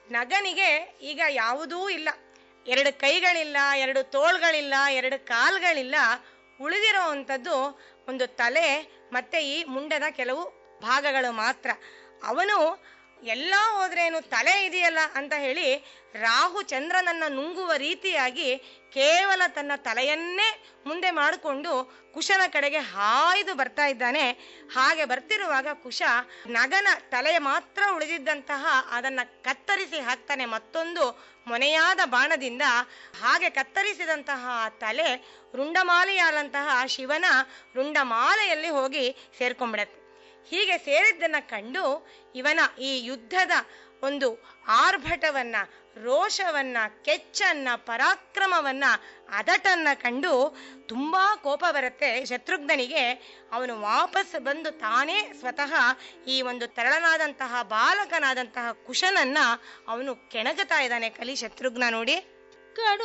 ನಗನಿಗೆ ಈಗ ಯಾವುದೂ ಇಲ್ಲ ಎರಡು ಕೈಗಳಿಲ್ಲ ಎರಡು ತೋಳ್ಗಳಿಲ್ಲ ಎರಡು ಕಾಲ್ಗಳಿಲ್ಲ ಉಳಿದಿರೋ ಅಂಥದ್ದು ಒಂದು ತಲೆ ಮತ್ತೆ ಈ ಮುಂಡದ ಕೆಲವು ಭಾಗಗಳು ಮಾತ್ರ ಅವನು ಎಲ್ಲ ಹೋದ್ರೇನು ತಲೆ ಇದೆಯಲ್ಲ ಅಂತ ಹೇಳಿ ರಾಹು ಚಂದ್ರನನ್ನ ನುಂಗುವ ರೀತಿಯಾಗಿ ಕೇವಲ ತನ್ನ ತಲೆಯನ್ನೇ ಮುಂದೆ ಮಾಡಿಕೊಂಡು ಕುಶನ ಕಡೆಗೆ ಹಾಯ್ದು ಬರ್ತಾ ಇದ್ದಾನೆ ಹಾಗೆ ಬರ್ತಿರುವಾಗ ಕುಶ ನಗನ ತಲೆ ಮಾತ್ರ ಉಳಿದಿದ್ದಂತಹ ಅದನ್ನ ಕತ್ತರಿಸಿ ಹಾಕ್ತಾನೆ ಮತ್ತೊಂದು ಮೊನೆಯಾದ ಬಾಣದಿಂದ ಹಾಗೆ ಕತ್ತರಿಸಿದಂತಹ ಆ ತಲೆ ರುಂಡಮಾಲೆಯಾದಂತಹ ಶಿವನ ರುಂಡಮಾಲೆಯಲ್ಲಿ ಹೋಗಿ ಸೇರ್ಕೊಂಡ್ಬಿಡತ್ತೆ ಹೀಗೆ ಸೇರಿದ್ದನ್ನ ಕಂಡು ಇವನ ಈ ಯುದ್ಧದ ಒಂದು ಆರ್ಭಟವನ್ನ ರೋಷವನ್ನ ಕೆಚ್ಚನ್ನ ಪರಾಕ್ರಮವನ್ನ ಅದಟನ್ನ ಕಂಡು ತುಂಬಾ ಕೋಪ ಬರುತ್ತೆ ಶತ್ರುಘ್ನನಿಗೆ ಅವನು ವಾಪಸ್ ಬಂದು ತಾನೇ ಸ್ವತಃ ಈ ಒಂದು ತರಳನಾದಂತಹ ಬಾಲಕನಾದಂತಹ ಕುಶನನ್ನ ಅವನು ಕೆಣಗುತ್ತಾ ಇದ್ದಾನೆ ಕಲಿ ಶತ್ರುಘ್ನ ನೋಡಿ ಕಡು